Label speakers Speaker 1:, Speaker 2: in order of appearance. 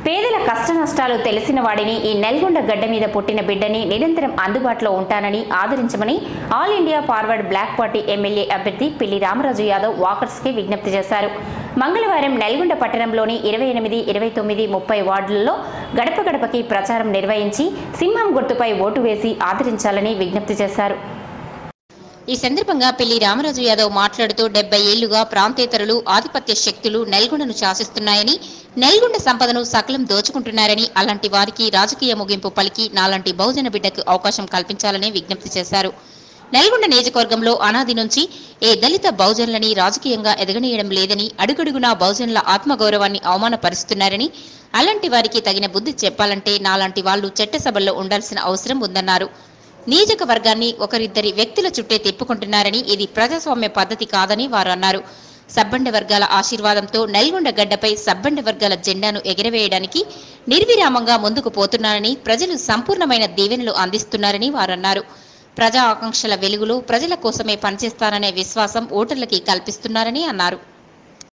Speaker 1: పేదల కష్ట నష్టాలు తెలిసిన వాడిని ఈ నల్గొండ గడ్డ మీద పుట్టిన బిడ్డని నిరంతరం అందుబాటులో ఉంటానని ఆదరించమని All India Forward Bloc party MLA అభ్యర్థి పిల్లి రామరాజు యాదవ్ వాకర్స్కి విజ్ఞప్తి చేశారు మంగళవారం నల్గొండ పట్టణంలోని ఇరవై ఎనిమిది ఇరవై తొమ్మిది ముప్పై వార్డులలో గడప గడపకి ప్రచారం నిర్వహించి సింహం గుర్తుపై ఓటు వేసి ఆదరించాలని విజ్ఞప్తి చేశారు ఈ సందర్భంగా పిల్లి రామరాజు యాదవ్ మాట్లాడుతూ డెబ్బై ఏళ్లుగా ప్రాంతేతరులు ఆధిపత్య శక్తులు నల్గొండను శాసిస్తున్నాయని నల్గొండ సంపదను సకలం దోచుకుంటున్నారని అలాంటి వారికి రాజకీయ ముగింపు పలికి నాలాంటి బహుజన బిడ్డకు అవకాశం కల్పించాలని విజ్ఞప్తి చేశారు నల్గొండ నియోజకవర్గంలో అనాది నుంచి ఏ దళిత బహుజనులని రాజకీయంగా ఎదగనీయడం లేదని అడుగడుగునా బహుజనుల ఆత్మగౌరవాన్ని అవమానపరుస్తున్నారని అలాంటి వారికి తగిన బుద్ధి చెప్పాలంటే నాలాంటి వాళ్ళు చట్టసభల్లో ఉండాల్సిన అవసరం ఉందన్నారు నియోజకవర్గాన్ని ఒకరిద్దరి వ్యక్తుల చుట్టే తిప్పుకుంటున్నారని ఇది ప్రజాస్వామ్య పద్ధతి కాదని వారు అన్నారు సబ్బండ వర్గాల ఆశీర్వాదంతో నల్గొండ గడ్డపై సబ్బండ వర్గాల జెండాను ఎగరవేయడానికి నిర్విరామంగా ముందుకు పోతున్నారని ప్రజలు సంపూర్ణమైన దీవెనలు అందిస్తున్నారని వారు అన్నారు ప్రజా ఆకాంక్షల వెలుగులో ప్రజల కోసమే పనిచేస్తాననే విశ్వాసం ఓటర్లకి కల్పిస్తున్నారని అన్నారు